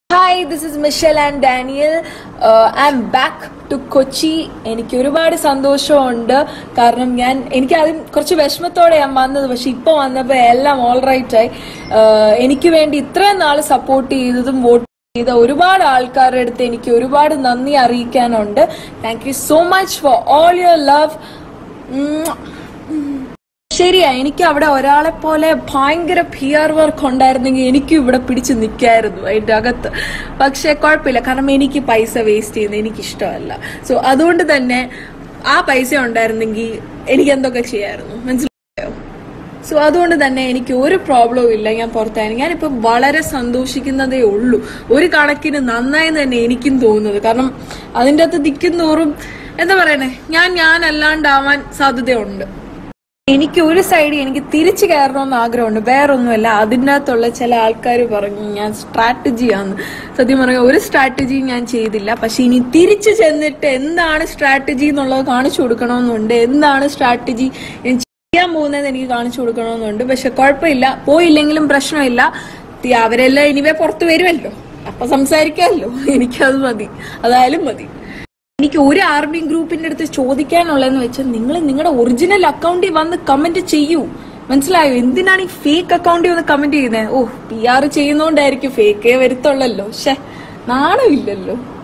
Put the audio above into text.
hi this is Michelle and Daniel I'm back to Kochi എനിക്ക് ഒരുപാട് സന്തോഷമുണ്ട് കാരണം ഞാൻ എനിക്ക് ആദ്യം കുറച്ച് വിഷമത്തോടെ ഞാൻ വന്നത് പക്ഷെ ഇപ്പോൾ വന്നപ്പോൾ എല്ലാം ഓൾ റൈറ്റ് ആയി Uh, എനിക്ക് വേണ്ടി ഇത്രയും നാൾ സപ്പോർട്ട് ചെയ്തതും വോട്ട് ചെയ്ത ഒരുപാട് ആൾക്കാരുടെ അടുത്ത് എനിക്ക് ഒരുപാട് നന്ദി അറിയിക്കാനുണ്ട് thank you so much for all your love ശരിയാ എനിക്ക് അവിടെ ഒരാളെ പോലെ ഭയങ്കര പി ആർ വർക്ക് ഉണ്ടായിരുന്നെങ്കിൽ എനിക്കും ഇവിടെ പിടിച്ച് നിൽക്കായിരുന്നു അതിന്റെ അകത്ത് പക്ഷെ കുഴപ്പമില്ല കാരണം എനിക്ക് പൈസ വേസ്റ്റ് ചെയ്യുന്നത് എനിക്ക് ഇഷ്ടമല്ല സോ അതുകൊണ്ട് തന്നെ ആ പൈസ ഉണ്ടായിരുന്നെങ്കിൽ എനിക്ക് എന്തൊക്കെ ചെയ്യായിരുന്നു മനസ്സിലായോ സോ അതുകൊണ്ട് തന്നെ എനിക്ക് ഒരു പ്രോബ്ലവും ഇല്ല ഞാൻ പുറത്തായി ഞാനിപ്പോൾ വളരെ സന്തോഷിക്കുന്നതേ ഉള്ളൂ ഒരു കണക്കിന് നന്നായി തന്നെ എനിക്കും തോന്നുന്നത് കാരണം അതിൻ്റെ അകത്ത് നിൽക്കുന്നോറും എന്താ പറയണേ ഞാൻ ഞാൻ അല്ലാണ്ടാവാൻ സാധ്യതയുണ്ട് എനിക്ക് ഒരു സൈഡ് എനിക്ക് തിരിച്ചു കയറണമെന്ന് ആഗ്രഹമുണ്ട് വേറൊന്നുമല്ല അതിൻ്റെ അകത്തുള്ള ചില ആൾക്കാർ പറഞ്ഞു ഞാൻ സ്ട്രാറ്റജിയാന്ന് സത്യം പറഞ്ഞാൽ ഒരു സ്ട്രാറ്റജിയും ഞാൻ ചെയ്തില്ല പക്ഷെ ഇനി തിരിച്ചു ചെന്നിട്ട് എന്താണ് സ്ട്രാറ്റജി എന്നുള്ളത് കാണിച്ചു കൊടുക്കണമെന്നുണ്ട് എന്താണ് സ്ട്രാറ്റജി ഞാൻ ചെയ്യാൻ പോകുന്നത് എനിക്ക് കാണിച്ചു കൊടുക്കണമെന്നുണ്ട് പക്ഷെ കുഴപ്പമില്ല പോയില്ലെങ്കിലും പ്രശ്നമില്ല തി- അവരെല്ലാം ഇനിവേ പുറത്തു വരുമല്ലോ അപ്പൊ സംസാരിക്കാമല്ലോ എനിക്കത് മതി അതായാലും മതി എനിക്ക് ഒരു ആർമി ഗ്രൂപ്പിന്റെ അടുത്ത് ചോദിക്കാനുള്ളതെന്ന് വെച്ചാൽ നിങ്ങൾ നിങ്ങളുടെ ഒറിജിനൽ അക്കൗണ്ടിൽ വന്ന് കമന്റ് ചെയ്യൂ മനസ്സിലായോ എന്തിനാണ് ഈ ഫേക്ക് അക്കൗണ്ടിൽ വന്ന് കമന്റ് ചെയ്യുന്നത് ഓ പി ആർ ചെയ്യുന്നോണ്ടായിരിക്കും ഫേക്കേ വരുത്തുള്ളല്ലോ പക്ഷെ നാണമില്ലല്ലോ